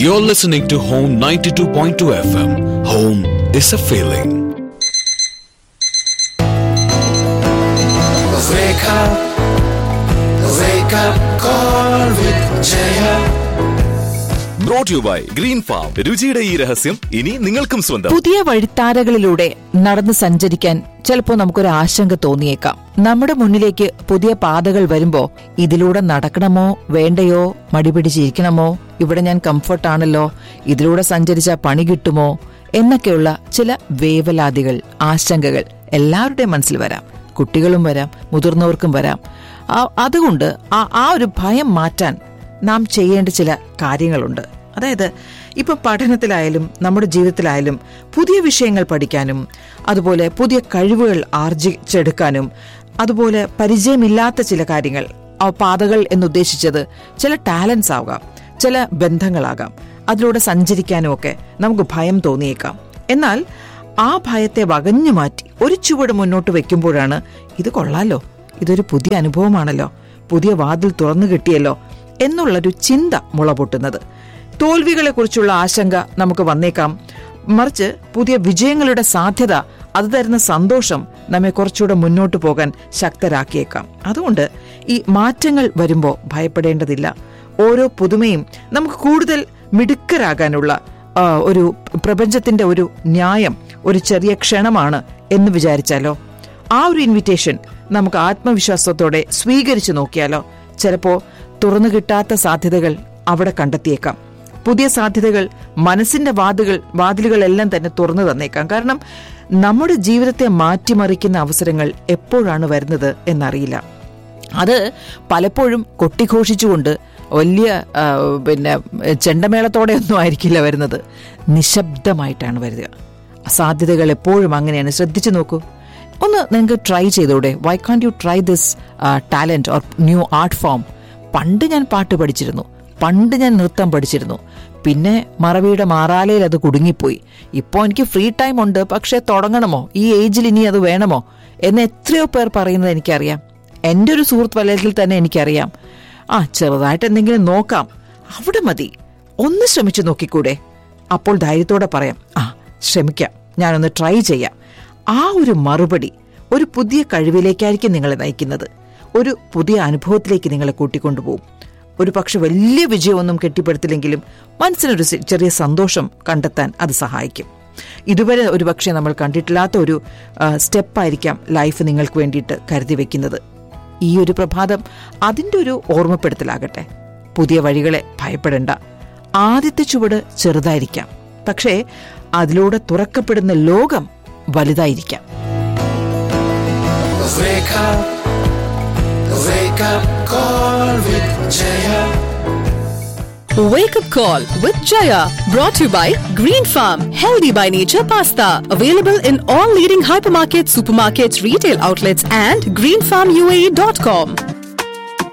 You're listening to Home 92.2 FM. Home is a feeling. Wake up, wake up, call with Jaya. Brought you by Green Farm രുചിയുടെ ഈ രഹസ്യം ഇനി നിങ്ങൾക്കും സ്വന്തം പുതിയ വഴിത്താരകളിലൂടെ നടന്ന് സഞ്ചരിക്കാൻ ചിലപ്പോൾ നമുക്കൊരു ആശങ്ക തോന്നിയേക്കാം നമ്മുടെ മുന്നിലേക്ക് പുതിയ പാതകൾ വരുമ്പോ ഇതിലൂടെ നടക്കണമോ വേണ്ടയോ മടിപിടിച്ചിരിക്കണമോ ഇവിടെ ഞാൻ കംഫർട്ടാണല്ലോ ഇതിലൂടെ സഞ്ചരിച്ച പണി കിട്ടുമോ എന്നൊക്കെയുള്ള ചില വേവലാതികൾ ആശങ്കകൾ എല്ലാവരുടെയും മനസ്സിൽ വരാം കുട്ടികളും വരാം മുതിർന്നവർക്കും വരാം ആ- അതുകൊണ്ട് ആ ആ ഒരു ഭയം മാറ്റാൻ നാം ചെയ്യേണ്ട ചില കാര്യങ്ങളുണ്ട് അതായത് ഇപ്പം പഠനത്തിലായാലും നമ്മുടെ ജീവിതത്തിലായാലും പുതിയ വിഷയങ്ങൾ പഠിക്കാനും അതുപോലെ പുതിയ കഴിവുകൾ ആർജിച്ചെടുക്കാനും അതുപോലെ പരിചയമില്ലാത്ത ചില കാര്യങ്ങൾ ആ പാതകൾ എന്നുദ്ദേശിച്ചത് ചില ടാലൻസ് ആകാം ചില ബന്ധങ്ങളാകാം അതിലൂടെ സഞ്ചരിക്കാനും ഒക്കെ നമുക്ക് ഭയം തോന്നിയേക്കാം എന്നാൽ ആ ഭയത്തെ വകഞ്ഞു മാറ്റി ഒരു ചുവട് മുന്നോട്ട് വെക്കുമ്പോഴാണ് ഇത് കൊള്ളാലോ ഇതൊരു പുതിയ അനുഭവമാണല്ലോ പുതിയ വാതിൽ തുറന്നു കിട്ടിയല്ലോ എന്നുള്ളൊരു ചിന്ത മുളപൊട്ടുന്നത് തോൽവികളെ കുറിച്ചുള്ള ആശങ്ക നമുക്ക് വന്നേക്കാം മറിച്ച് പുതിയ വിജയങ്ങളുടെ സാധ്യത അത് തരുന്ന സന്തോഷം നമ്മെ കുറച്ചുകൂടെ മുന്നോട്ട് പോകാൻ ശക്തരാക്കിയേക്കാം അതുകൊണ്ട് ഈ മാറ്റങ്ങൾ വരുമ്പോൾ ഭയപ്പെടേണ്ടതില്ല ഓരോ പുതുമയും നമുക്ക് കൂടുതൽ മിടുക്കരാകാനുള്ള ആ, ഒരു പ്രപഞ്ചത്തിന്റെ ഒരു ന്യായം ഒരു ചെറിയ ക്ഷണമാണ് എന്ന് വിചാരിച്ചാലോ ആ ഒരു ഇൻവിറ്റേഷൻ നമുക്ക് ആത്മവിശ്വാസത്തോടെ സ്വീകരിച്ചു നോക്കിയാലോ ചിലപ്പോ തുറന്നു കിട്ടാത്ത സാധ്യതകൾ അവിടെ കണ്ടെത്തിയേക്കാം പുതിയ സാധ്യതകൾ മനസ്സിന്റെ വാതുകൾ വാതിലുകളെല്ലാം തന്നെ തുറന്നു തന്നേക്കാം കാരണം നമ്മുടെ ജീവിതത്തെ മാറ്റിമറിക്കുന്ന അവസരങ്ങൾ എപ്പോഴാണ് വരുന്നത് എന്നറിയില്ല അത് പലപ്പോഴും കൊട്ടിഘോഷിച്ചുകൊണ്ട് വലിയ ആ, പിന്നെ ചെണ്ടമേളത്തോടെ ഒന്നും ആയിരിക്കില്ല വരുന്നത് നിശബ്ദമായിട്ടാണ് വരിക സാധ്യതകൾ എപ്പോഴും അങ്ങനെയാണ് ശ്രദ്ധിച്ചു നോക്കൂ ഒന്ന് നിങ്ങൾക്ക് ട്രൈ ചെയ്തൂടെ why can you try this talent or new art form പണ്ട് ഞാൻ പാട്ട് പഠിച്ചിരുന്നു പണ്ട് ഞാൻ നൃത്തം പഠിച്ചിരുന്നു പിന്നെ മറവിയുടെ മാറാലയിൽ അത് കുടുങ്ങിപ്പോയി ഇപ്പോൾ എനിക്ക് ഫ്രീ ടൈം ഉണ്ട് പക്ഷേ തുടങ്ങണമോ ഈ ഏജിൽ ഇനി അത് വേണമോ എന്ന് എത്രയോ പേർ പറയുന്നത് എനിക്കറിയാം എൻ്റെ ഒരു സുഹൃത്ത് വലയത്തിൽ തന്നെ എനിക്കറിയാം ആ ചെറുതായിട്ട് എന്തെങ്കിലും നോക്കാം അവിടെ മതി ഒന്ന് ശ്രമിച്ചു നോക്കിക്കൂടെ അപ്പോൾ ധൈര്യത്തോടെ പറയാം ആ ശ്രമിക്കാം ഞാനൊന്ന് ട്രൈ ചെയ്യാം ആ ഒരു മറുപടി ഒരു പുതിയ കഴിവിലേക്കായിരിക്കും നിങ്ങളെ നയിക്കുന്നത് ഒരു പുതിയ അനുഭവത്തിലേക്ക് നിങ്ങളെ കൂട്ടിക്കൊണ്ടുപോകും ഒരു പക്ഷെ വലിയ വിജയമൊന്നും കെട്ടിപ്പടുത്തില്ലെങ്കിലും മനസ്സിനൊരു സെ- ചെറിയ സന്തോഷം കണ്ടെത്താൻ അത് സഹായിക്കും ഇതുവരെ ഒരു പക്ഷേ നമ്മൾ കണ്ടിട്ടില്ലാത്ത ഒരു സ്റ്റെപ്പായിരിക്കാം ലൈഫ് നിങ്ങൾക്ക് വേണ്ടിയിട്ട് കരുതി വെക്കുന്നത് ഈ ഒരു പ്രഭാതം അതിൻ്റെ ഒരു ഓർമ്മപ്പെടുത്തലാകട്ടെ പുതിയ വഴികളെ ഭയപ്പെടേണ്ട ആദ്യത്തെ ചുവട് ചെറുതായിരിക്കാം പക്ഷേ അതിലൂടെ തുറക്കപ്പെടുന്ന ലോകം വലുതായിരിക്കാം Wake up, wake up, call with Jaya. Wake up call with Jaya brought to you by Green Farm Healthy by Nature Pasta available in all leading hypermarkets, supermarkets, retail outlets and greenfarmuae.com.